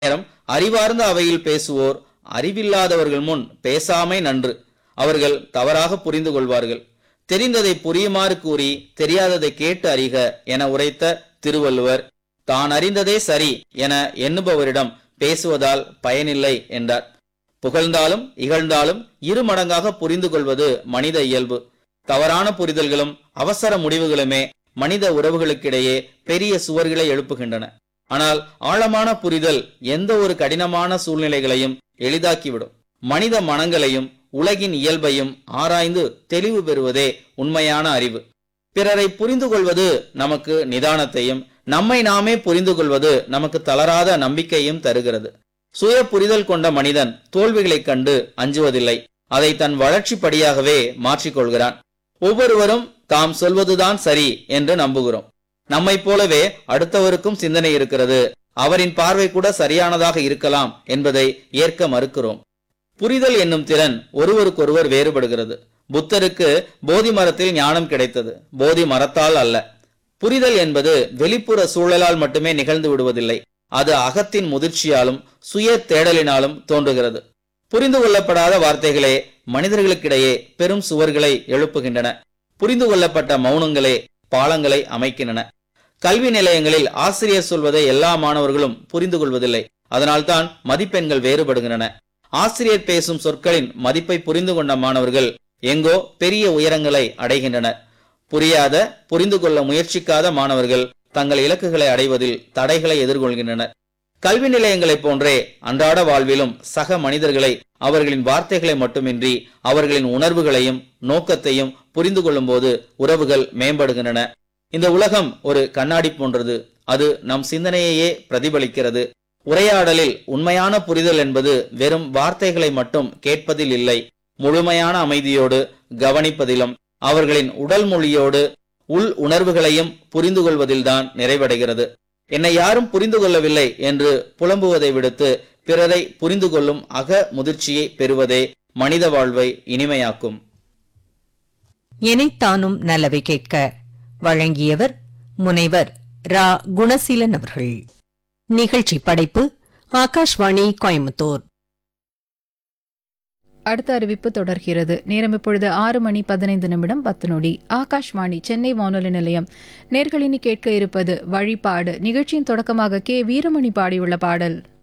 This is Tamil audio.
நேரம் அறிவார்ந்த அவையில் பேசுவோர் அறிவில்லாதவர்கள் முன் பேசாமை நன்று அவர்கள் தவறாக புரிந்து கொள்வார்கள் தெரிந்ததை புரியுமாறு கூறி தெரியாததை கேட்டு அறிக என உரைத்த திருவள்ளுவர் தான் அறிந்ததே சரி என எண்ணுபவரிடம் பேசுவதால் பயனில்லை என்றார் புகழ்ந்தாலும் இகழ்ந்தாலும் இரு மடங்காக புரிந்து கொள்வது மனித இயல்பு தவறான புரிதல்களும் அவசர முடிவுகளுமே மனித உறவுகளுக்கிடையே பெரிய சுவர்களை எழுப்புகின்றன ஆனால் ஆழமான புரிதல் எந்த ஒரு கடினமான சூழ்நிலைகளையும் எளிதாக்கிவிடும் மனித மனங்களையும் உலகின் இயல்பையும் ஆராய்ந்து தெளிவு பெறுவதே உண்மையான அறிவு பிறரை புரிந்து கொள்வது நமக்கு நிதானத்தையும் நம்மை நாமே புரிந்து கொள்வது நமக்கு தளராத நம்பிக்கையும் தருகிறது சுய புரிதல் கொண்ட மனிதன் தோல்விகளைக் கண்டு அஞ்சுவதில்லை அதை தன் வளர்ச்சி படியாகவே மாற்றிக்கொள்கிறான் ஒவ்வொருவரும் தாம் சொல்வதுதான் சரி என்று நம்புகிறோம் நம்மைப் போலவே அடுத்தவருக்கும் சிந்தனை இருக்கிறது அவரின் பார்வை கூட சரியானதாக இருக்கலாம் என்பதை ஏற்க மறுக்கிறோம் புரிதல் என்னும் திறன் ஒருவருக்கொருவர் வேறுபடுகிறது புத்தருக்கு போதி மரத்தில் ஞானம் கிடைத்தது போதி மரத்தால் அல்ல புரிதல் என்பது வெளிப்புற சூழலால் மட்டுமே நிகழ்ந்து விடுவதில்லை அது அகத்தின் முதிர்ச்சியாலும் சுய தேடலினாலும் தோன்றுகிறது புரிந்து கொள்ளப்படாத வார்த்தைகளே மனிதர்களுக்கிடையே பெரும் சுவர்களை எழுப்புகின்றன புரிந்து கொள்ளப்பட்ட மௌனங்களே பாலங்களை அமைக்கின்றன கல்வி நிலையங்களில் ஆசிரியர் சொல்வதை எல்லா மாணவர்களும் புரிந்து கொள்வதில்லை அதனால்தான் மதிப்பெண்கள் வேறுபடுகின்றன ஆசிரியர் பேசும் சொற்களின் மதிப்பை புரிந்து கொண்ட மாணவர்கள் எங்கோ பெரிய உயரங்களை அடைகின்றனர் புரியாத புரிந்து கொள்ள முயற்சிக்காத மாணவர்கள் தங்கள் இலக்குகளை அடைவதில் தடைகளை எதிர்கொள்கின்றனர் கல்வி நிலையங்களைப் போன்றே அன்றாட வாழ்விலும் சக மனிதர்களை அவர்களின் வார்த்தைகளை மட்டுமின்றி அவர்களின் உணர்வுகளையும் நோக்கத்தையும் புரிந்து கொள்ளும்போது உறவுகள் மேம்படுகின்றன இந்த உலகம் ஒரு கண்ணாடி போன்றது அது நம் சிந்தனையையே பிரதிபலிக்கிறது உரையாடலில் உண்மையான புரிதல் என்பது வெறும் வார்த்தைகளை மட்டும் கேட்பதில் இல்லை முழுமையான அமைதியோடு கவனிப்பதிலும் அவர்களின் உடல் மொழியோடு உள் உணர்வுகளையும் புரிந்து கொள்வதில்தான் நிறைவடைகிறது என்னை யாரும் புரிந்து கொள்ளவில்லை என்று புலம்புவதை விடுத்து பிறரை புரிந்து கொள்ளும் அக முதிர்ச்சியை பெறுவதே மனித வாழ்வை இனிமையாக்கும் எனைத்தானும் நல்லவை கேட்க வழங்கியவர் முனைவர் ரா குணசீலன் அவர்கள் நிகழ்ச்சி படைப்பு ஆகாஷ்வாணி கோயம்புத்தூர் அடுத்த அறிவிப்பு தொடர்கிறது நேரம் இப்பொழுது ஆறு மணி பதினைந்து நிமிடம் பத்து நொடி ஆகாஷ்வாணி சென்னை வானொலி நிலையம் நேர்களினி கேட்க இருப்பது வழிபாடு நிகழ்ச்சியின் தொடக்கமாக கே வீரமணி பாடியுள்ள பாடல்